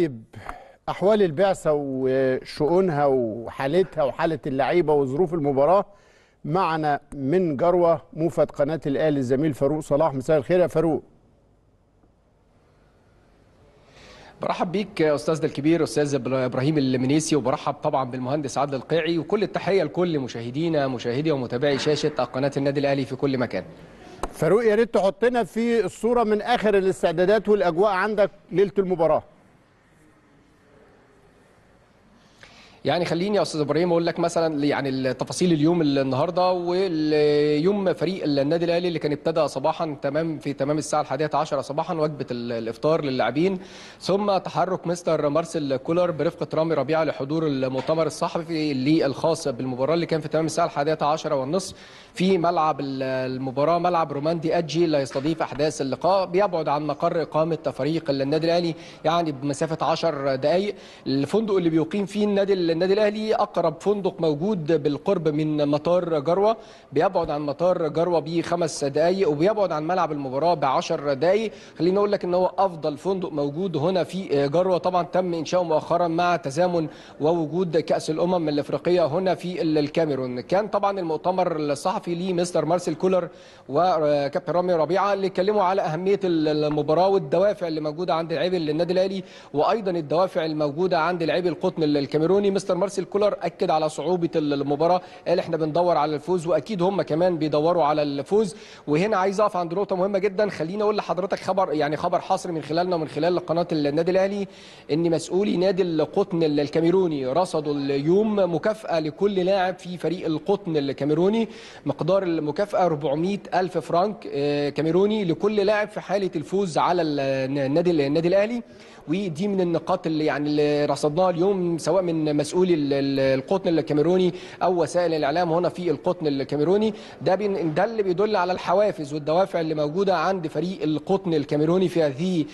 احوال البعثه وشؤونها وحالتها وحاله اللعيبه وظروف المباراه معنا من جروه موفد قناه الاهلي الزميل فاروق صلاح مساء الخير يا فاروق برحب بيك يا استاذنا الكبير استاذ ابراهيم المنيسي وبرحب طبعا بالمهندس عادل القيعي وكل التحيه لكل مشاهدينا مشاهدي ومتابعي شاشه قناه النادي الاهلي في كل مكان فاروق يا ريت تحطنا في الصوره من اخر الاستعدادات والاجواء عندك ليله المباراه يعني خليني يا استاذ ابراهيم اقول لك مثلا يعني التفاصيل اليوم النهارده واليوم فريق النادي الاهلي اللي كان ابتدى صباحا تمام في تمام الساعه الحادية عشرة صباحا وجبه الافطار للاعبين ثم تحرك مستر مارسيل كولر برفقه رامي ربيعه لحضور المؤتمر الصحفي اللي الخاص بالمباراه اللي كان في تمام الساعه الحادية عشرة والنصف في ملعب المباراه ملعب روماندي اجي اللي يستضيف احداث اللقاء بيبعد عن مقر اقامه فريق النادي الاهلي يعني بمسافه 10 دقائق الفندق اللي بيقيم فيه النادي النادي الاهلي اقرب فندق موجود بالقرب من مطار جروه بيبعد عن مطار جروه بخمس دقائق وبيبعد عن ملعب المباراه ب 10 دقائق خليني اقول لك ان هو افضل فندق موجود هنا في جروه طبعا تم انشاؤه مؤخرا مع تزامن ووجود كاس الامم الافريقيه هنا في الكاميرون كان طبعا المؤتمر الصحفي ليه مستر مارسيل كولر وكابتن رامي ربيعه اللي اتكلموا على اهميه المباراه والدوافع اللي موجوده عند لاعبي النادي الاهلي وايضا الدوافع الموجوده عند لاعبي القطن الكاميروني مستر مارسيل كولر اكد على صعوبه المباراه قال احنا بندور على الفوز واكيد هم كمان بيدوروا على الفوز وهنا عايز اقف عند نقطه مهمه جدا خليني اقول لحضرتك خبر يعني خبر حصري من خلالنا ومن خلال قناه النادي الاهلي ان مسؤولي نادي القطن الكاميروني رصدوا اليوم مكافاه لكل لاعب في فريق القطن الكاميروني مقدار المكافاه 400 الف فرنك كاميروني لكل لاعب في حاله الفوز على النادي النادي الاهلي ودي من النقاط اللي يعني اللي رصدناها اليوم سواء من مسؤولي القطن الكاميروني او وسائل الاعلام هنا في القطن الكاميروني ده ده اللي بيدل على الحوافز والدوافع اللي موجوده عند فريق القطن الكاميروني في هذه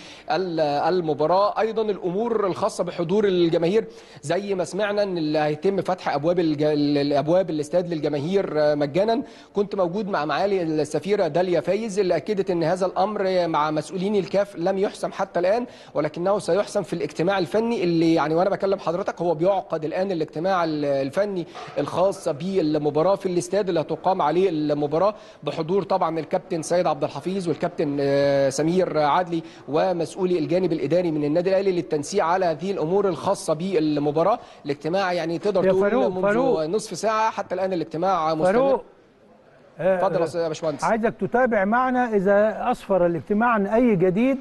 المباراه ايضا الامور الخاصه بحضور الجماهير زي ما سمعنا ان اللي هيتم فتح ابواب الابواب الاستاد للجماهير مجانا كنت موجود مع معالي السفيره داليا فايز اللي اكدت ان هذا الامر مع مسؤولين الكاف لم يحسم حتى الان ولكنه سيحسم في الاجتماع الفني اللي يعني وانا بكلم حضرتك هو بيعقد الان الاجتماع الفني الخاص بالمباراه في الاستاد اللي هتقام عليه المباراه بحضور طبعا الكابتن سيد عبد الحفيظ والكابتن سمير عدلي ومسؤولي الجانب الاداري من النادي الاهلي للتنسيق على هذه الامور الخاصه بالمباراه الاجتماع يعني تقدر تقول منذ فاروق. نصف ساعه حتى الان الاجتماع مستمر اتفضل يا باشمهندس عايزك تتابع معنا اذا اسفر الاجتماع عن اي جديد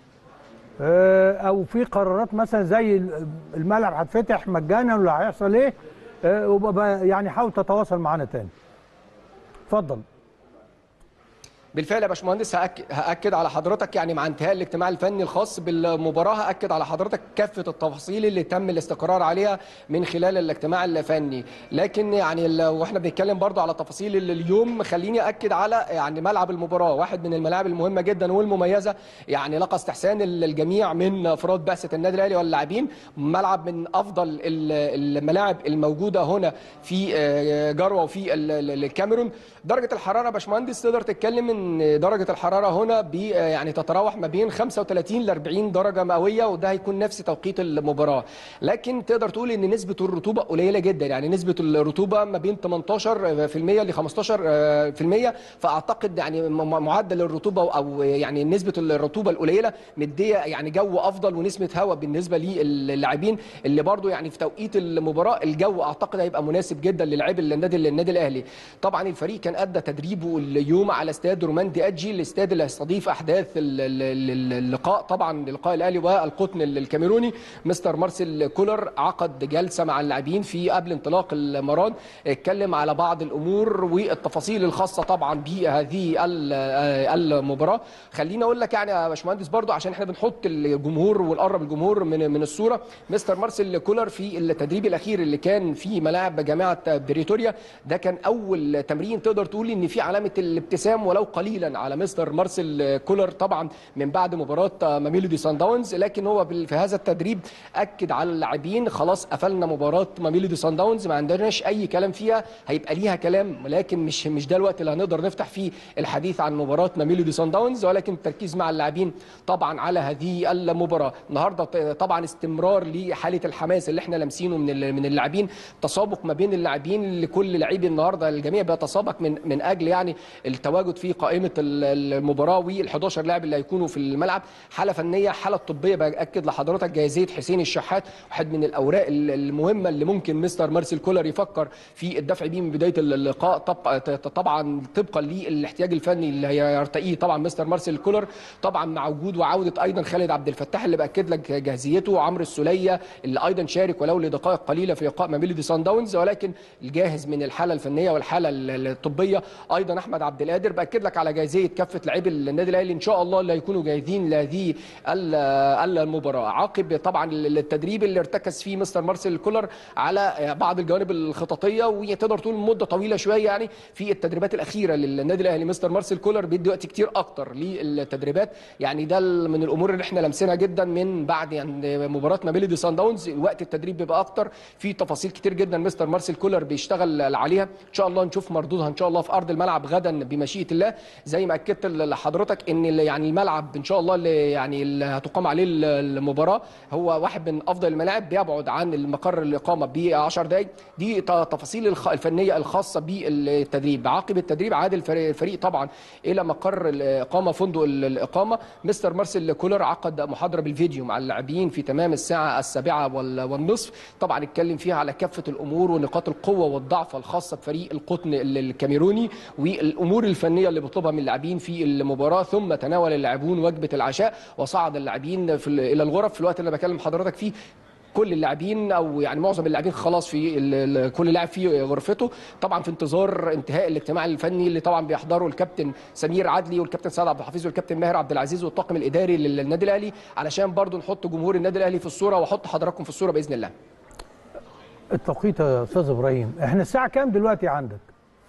او في قرارات مثلا زي الملعب هتفتح مجانا ولا هيحصل ايه يعني حاول تتواصل معانا تاني اتفضل بالفعل يا باشمهندس هأكد, هاكد على حضرتك يعني مع انتهاء الاجتماع الفني الخاص بالمباراه هاكد على حضرتك كافه التفاصيل اللي تم الاستقرار عليها من خلال الاجتماع الفني لكن يعني واحنا بنتكلم برضو على تفاصيل اليوم خليني اكد على يعني ملعب المباراه واحد من الملاعب المهمه جدا والمميزه يعني لقى استحسان الجميع من افراد بعثه النادي الاهلي واللاعبين ملعب من افضل الملاعب الموجوده هنا في جروه وفي الكاميرون درجه الحراره يا باشمهندس تقدر تتكلم ان درجه الحراره هنا بي يعني تتراوح ما بين 35 ل 40 درجه مئويه وده هيكون نفس توقيت المباراه لكن تقدر تقول ان نسبه الرطوبه قليله جدا يعني نسبه الرطوبه ما بين 18% ل 15% فاعتقد يعني معدل الرطوبه او يعني نسبه الرطوبه القليله مديه يعني جو افضل ونسبه هواء بالنسبه للاعبين اللي برضو يعني في توقيت المباراه الجو اعتقد هيبقى مناسب جدا للاعبي النادي النادي الاهلي طبعا الفريق كان ادى تدريبه اليوم على استاد روماندي اجي الاستاد اللي هيستضيف احداث اللقاء طبعا لقاء الاهلي والقطن الكاميروني مستر مارسيل كولر عقد جلسه مع اللاعبين في قبل انطلاق المران اتكلم على بعض الامور والتفاصيل الخاصه طبعا بهذه المباراه خليني اقول لك يعني يا باشمهندس برضو عشان احنا بنحط الجمهور ونقرب الجمهور من من الصوره مستر مارسيل كولر في التدريب الاخير اللي كان في ملاعب جامعه بريتوريا ده كان اول تمرين تقدر تقول ان في علامه الابتسام ولو قليلا على مستر مارسيل كولر طبعا من بعد مباراه ماميلودي سان داونز لكن هو بال- في هذا التدريب اكد على اللاعبين خلاص قفلنا مباراه ماميلودي سان داونز ما عندناش اي كلام فيها هيبقى ليها كلام ولكن مش مش ده الوقت اللي هنقدر نفتح فيه الحديث عن مباراه ماميلودي سان داونز ولكن التركيز مع اللاعبين طبعا على هذه المباراه النهارده ط- طبعا استمرار لحاله الحماس اللي احنا لامسينه من ال- من اللاعبين تسابق ما بين اللاعبين لكل لعيب النهارده الجميع بيتسابق من من اجل يعني التواجد في قائمه ال- المباراه وال11 لاعب اللي هيكونوا في الملعب حاله فنيه حاله طبيه باكد لحضرتك جاهزيه حسين الشحات واحد من الاوراق ال- المهمه اللي ممكن مستر مارسيل كولر يفكر في الدفع بيه من بدايه اللقاء طب- طبعا طبقا للاحتياج الفني اللي هيرتقيه طبعا مستر مارسيل كولر طبعا مع وجود وعوده ايضا خالد عبد الفتاح اللي باكد لك جاهزيته وعمرو السوليه اللي ايضا شارك ولو لدقائق قليله في لقاء ماميلودي سان داونز ولكن الجاهز من الحاله الفنيه والحاله ال- الطبيه ايضا احمد عبد القادر باكد لك على جاهزيه كافه لاعبي النادي الاهلي ان شاء الله اللي هيكونوا جاهزين لهذه ال- المباراه عقب طبعا التدريب اللي ارتكز فيه مستر مارسيل كولر على بعض الجوانب الخططيه وتقدر تقول مده طويله شويه يعني في التدريبات الاخيره للنادي الاهلي مستر مارسيل كولر بيدي وقت كتير اكتر للتدريبات يعني ده من الامور اللي احنا لمسنا جدا من بعد يعني مباراه ميلودي سان داونز وقت التدريب بيبقى اكتر في تفاصيل كتير جدا مستر مارسيل كولر بيشتغل عليها ان شاء الله نشوف مردودها ان شاء الله في ارض الملعب غدا بمشيئه الله زي ما اكدت لحضرتك ان ال- يعني الملعب ان شاء الله اللي يعني اللي هتقام عليه ال- المباراه هو واحد من افضل الملاعب بيبعد عن المقر الاقامه ب 10 دقائق دي ت- تفاصيل الخ- الفنيه الخاصه بالتدريب عقب التدريب عاد الفريق الفريق طبعا الى مقر الاقامه فندق ال- الاقامه مستر مارسيل كولر عقد محاضره بالفيديو مع اللاعبين في تمام الساعه السابعه وال- والنصف طبعا اتكلم فيها على كافه الامور ونقاط القوه والضعف الخاصه بفريق القطن ال- الكاميروني والامور الفنيه اللي بيطلبها من اللاعبين في المباراه ثم تناول اللاعبون وجبه العشاء وصعد اللاعبين في ال- الى الغرف في الوقت اللي أنا بكلم حضرتك فيه كل اللاعبين او يعني معظم اللاعبين خلاص في ال- ال- كل لاعب في غرفته طبعا في انتظار انتهاء الاجتماع الفني اللي طبعا بيحضره الكابتن سمير عدلي والكابتن سعد عبد الحفيظ والكابتن ماهر عبد العزيز والطاقم الاداري للنادي الاهلي علشان برضو نحط جمهور النادي الاهلي في الصوره واحط حضراتكم في الصوره باذن الله التوقيت يا استاذ ابراهيم احنا الساعه كام دلوقتي عندك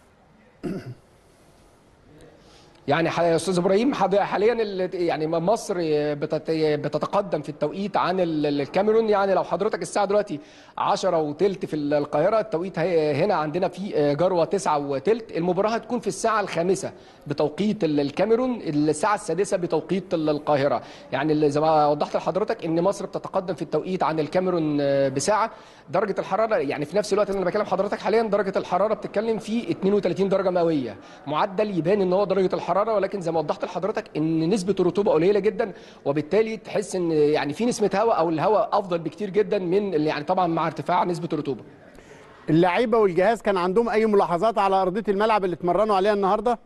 يعني ح- يا استاذ ابراهيم حد- حاليا ال- يعني مصر بتت- بتتقدم في التوقيت عن ال- الكاميرون يعني لو حضرتك الساعه دلوقتي 10 وثلث في القاهره التوقيت هي- هنا عندنا في جروه 9 وثلث المباراه هتكون في الساعه الخامسه بتوقيت ال- الكاميرون الساعه السادسه بتوقيت ال- القاهره يعني اللي زي ما وضحت لحضرتك ان مصر بتتقدم في التوقيت عن الكاميرون بساعه درجه الحراره يعني في نفس الوقت اللي انا بكلم حضرتك حاليا درجه الحراره بتتكلم في 32 درجه مئويه معدل يبان ان هو درجه الحراره ولكن زي ما وضحت لحضرتك ان نسبه الرطوبه قليله جدا وبالتالي تحس ان يعني في نسمه هواء او الهواء افضل بكتير جدا من اللي يعني طبعا مع ارتفاع نسبه الرطوبه اللعيبه والجهاز كان عندهم اي ملاحظات على ارضيه الملعب اللي اتمرنوا عليها النهارده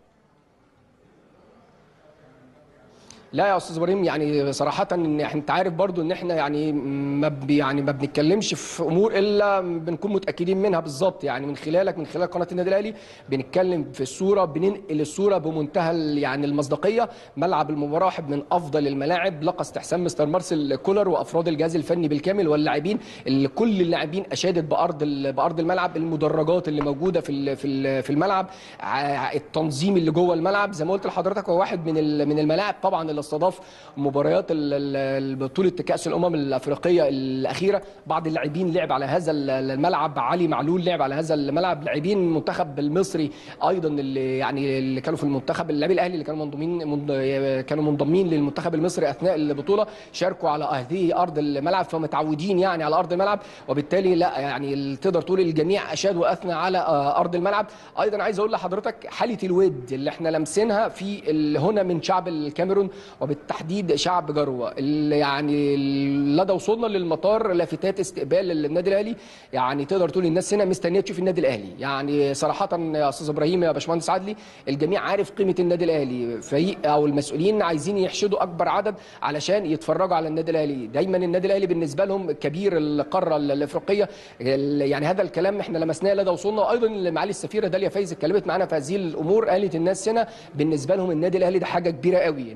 لا يا استاذ ابراهيم يعني صراحه ان احنا انت عارف برضو ان احنا يعني ما ب- يعني ما بنتكلمش في امور الا بنكون متاكدين منها بالظبط يعني من خلالك من خلال قناه النادي الاهلي بنتكلم في الصوره بننقل الصوره بمنتهى ال- يعني المصداقيه ملعب المباراه واحد من افضل الملاعب لقى استحسان مستر مارسيل كولر وافراد الجهاز الفني بالكامل واللاعبين اللي كل اللاعبين اشادت بارض ال- بارض الملعب المدرجات اللي موجوده في ال- في ال- في الملعب ع- التنظيم اللي جوه الملعب زي ما قلت لحضرتك هو واحد من ال- من الملاعب طبعا اللي استضاف مباريات ال- ال- بطوله كاس الامم الافريقيه الاخيره بعض اللاعبين لعب على هذا ال- الملعب علي معلول لعب على هذا الملعب لاعبين المنتخب المصري ايضا اللي يعني اللي كانوا في المنتخب اللاعبين الاهلي اللي كانوا منضمين من- كانوا منضمين للمنتخب المصري اثناء البطوله شاركوا على هذه ارض الملعب فمتعودين يعني على ارض الملعب وبالتالي لا يعني ال- تقدر تقول الجميع اشاد واثنى على آه، ارض الملعب ايضا عايز اقول لحضرتك حاله الود اللي احنا لامسينها في ال- هنا من شعب الكاميرون وبالتحديد شعب جروه اللي يعني لدى وصولنا للمطار لافتات استقبال للنادي الاهلي يعني تقدر تقول الناس هنا مستنيه تشوف النادي الاهلي يعني صراحه يا استاذ ابراهيم يا باشمهندس عدلي الجميع عارف قيمه النادي الاهلي فريق او المسؤولين عايزين يحشدوا اكبر عدد علشان يتفرجوا على النادي الاهلي دايما النادي الاهلي بالنسبه لهم كبير القاره الافريقيه ال- يعني هذا الكلام احنا لمسناه لدى وصولنا وايضا معالي السفيره داليا فايز اتكلمت معانا في هذه الامور قالت الناس هنا بالنسبه لهم النادي الاهلي ده حاجه كبيره قوي النادي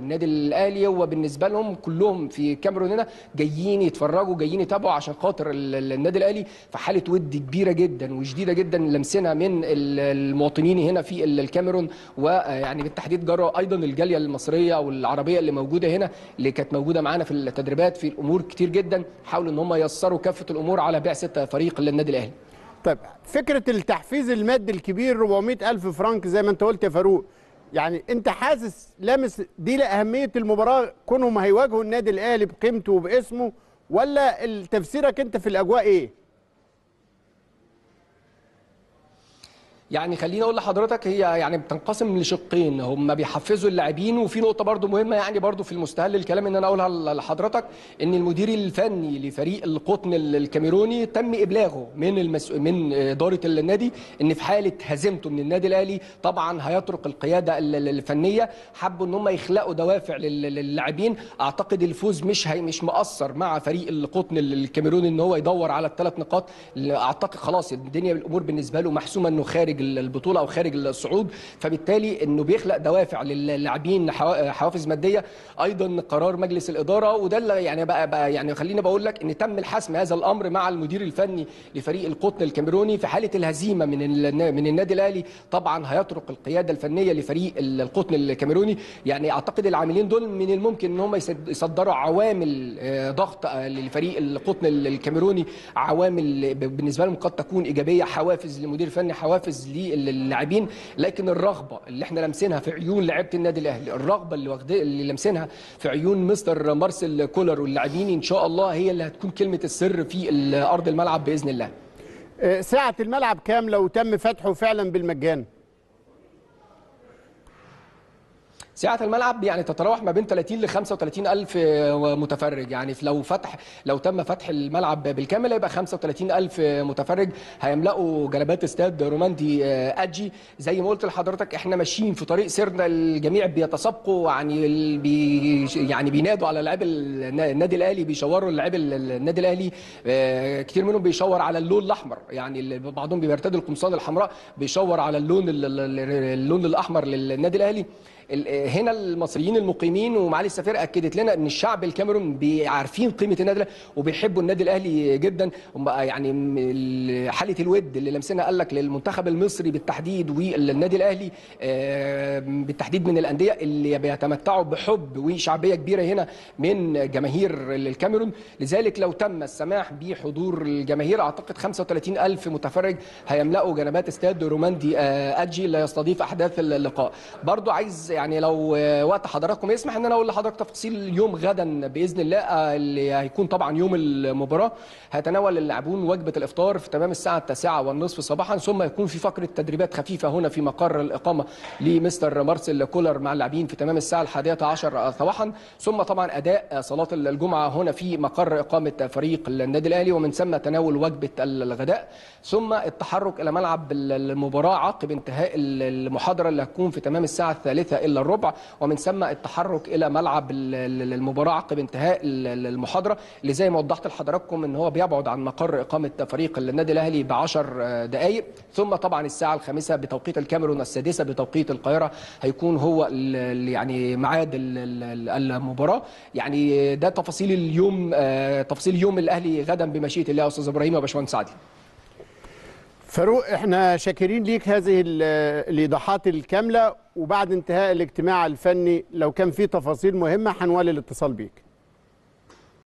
الاهلي هو بالنسبه لهم كلهم في الكاميرون هنا جايين يتفرجوا جايين يتابعوا عشان خاطر ال- ال- النادي الاهلي في حاله ود كبيره جدا وشديده جدا لمسنا من ال- المواطنين هنا في ال- الكاميرون ويعني بالتحديد جرى ايضا الجاليه المصريه او العربيه اللي موجوده هنا اللي كانت موجوده معانا في التدريبات في الامور كتير جدا حاولوا ان هم ييسروا كافه الامور على بعثه فريق النادي الاهلي طيب فكره التحفيز المادي الكبير 400 الف فرنك زي ما انت قلت يا فاروق يعني انت حاسس لامس دي لاهميه المباراه كونهم هيواجهوا النادي الاهلي بقيمته وباسمه ولا ال- تفسيرك انت في الاجواء ايه يعني خليني اقول لحضرتك هي يعني بتنقسم لشقين هم بيحفزوا اللاعبين وفي نقطه برضو مهمه يعني برضو في المستهل الكلام ان انا اقولها لحضرتك ان المدير الفني لفريق القطن الكاميروني تم ابلاغه من المس... من اداره النادي ان في حاله هزيمته من النادي الاهلي طبعا هيترك القياده ال- ال- الفنيه حبوا ان هم يخلقوا دوافع لل- للاعبين اعتقد الفوز مش هي مش مؤثر مع فريق القطن الكاميروني ان هو يدور على الثلاث نقاط اعتقد خلاص الدنيا الامور بالنسبه له محسومه انه خارج البطوله او خارج الصعود فبالتالي انه بيخلق دوافع للاعبين حوا- حوافز ماديه ايضا قرار مجلس الاداره وده اللي يعني بقى, بقى يعني خليني بقول لك ان تم الحسم هذا الامر مع المدير الفني لفريق القطن الكاميروني في حاله الهزيمه من ال- من النادي الاهلي طبعا هيترك القياده الفنيه لفريق القطن الكاميروني يعني اعتقد العاملين دول من الممكن ان هم يسد- يصدروا عوامل آه، ضغط آه، لفريق القطن الكاميروني عوامل ب- بالنسبه لهم قد تكون ايجابيه حوافز للمدير الفني حوافز للاعبين لكن الرغبه اللي احنا لامسينها في عيون لعيبه النادي الاهلي الرغبه اللي واخد اللي لامسينها في عيون مستر مارسيل كولر واللاعبين ان شاء الله هي اللي هتكون كلمه السر في ال- ارض الملعب باذن الله آه، سعه الملعب كام لو تم فتحه فعلا بالمجان سعة الملعب يعني تتراوح ما بين 30 ل 35 ألف متفرج يعني لو فتح لو تم فتح الملعب بالكامل هيبقى 35 ألف متفرج هيملأوا جلبات استاد روماندي أجي زي ما قلت لحضرتك احنا ماشيين في طريق سيرنا الجميع بيتسابقوا يعني ال- بي يعني بينادوا على لاعبي النادي الأهلي بيشوروا لاعبي النادي الأهلي آه، كتير منهم بيشور على اللون الأحمر يعني اللي بعضهم بيرتدي القمصان الحمراء بيشور على اللون ال- ال- اللون الأحمر للنادي الأهلي ال- هنا المصريين المقيمين ومعالي السفير اكدت لنا ان الشعب الكاميرون عارفين قيمه النادي الاهلي وبيحبوا النادي الاهلي جدا هم يعني م- ال- حاله الود اللي لمسنا قال لك للمنتخب المصري بالتحديد والنادي الاهلي آه، بالتحديد من الانديه اللي بيتمتعوا بحب وشعبيه كبيره هنا من جماهير الكاميرون لذلك لو تم السماح بحضور الجماهير اعتقد 35 الف متفرج هيملأوا جنبات استاد روماندي آه، اجي اللي يستضيف احداث اللقاء برضو عايز يعني لو آه، وقت حضراتكم يسمح ان انا اقول لحضرتك تفاصيل يوم غدا باذن الله آه، اللي هيكون طبعا يوم المباراه هيتناول اللاعبون وجبه الافطار في تمام الساعه التاسعة والنصف صباحا ثم يكون في فقره تدريبات خفيفه هنا في مقر الاقامه لمستر مارسيل كولر مع اللاعبين في تمام الساعه الحادية عشر صباحا ثم طبعا اداء صلاه الجمعه هنا في مقر اقامه فريق النادي الاهلي ومن ثم تناول وجبه الغداء ثم التحرك الى ملعب المباراه عقب انتهاء المحاضره اللي هتكون في تمام الساعه الثالثة الا الربع ومن ثم التحرك الى ملعب المباراه عقب انتهاء المحاضره اللي زي ما وضحت لحضراتكم ان هو بيبعد عن مقر اقامه فريق النادي الاهلي ب 10 دقائق ثم طبعا الساعه الخامسة بتوقيت الكاميرون السادسة بتوقيت القاهره هيكون هو ال- يعني ميعاد ال- ال- المباراه يعني ده تفاصيل اليوم آه، تفاصيل يوم الاهلي غدا بمشيئه الله يا استاذ ابراهيم وباشمهندس عادل فاروق احنا شاكرين ليك هذه ال- الايضاحات الكامله وبعد انتهاء الاجتماع الفني لو كان في تفاصيل مهمه هنولي الاتصال بيك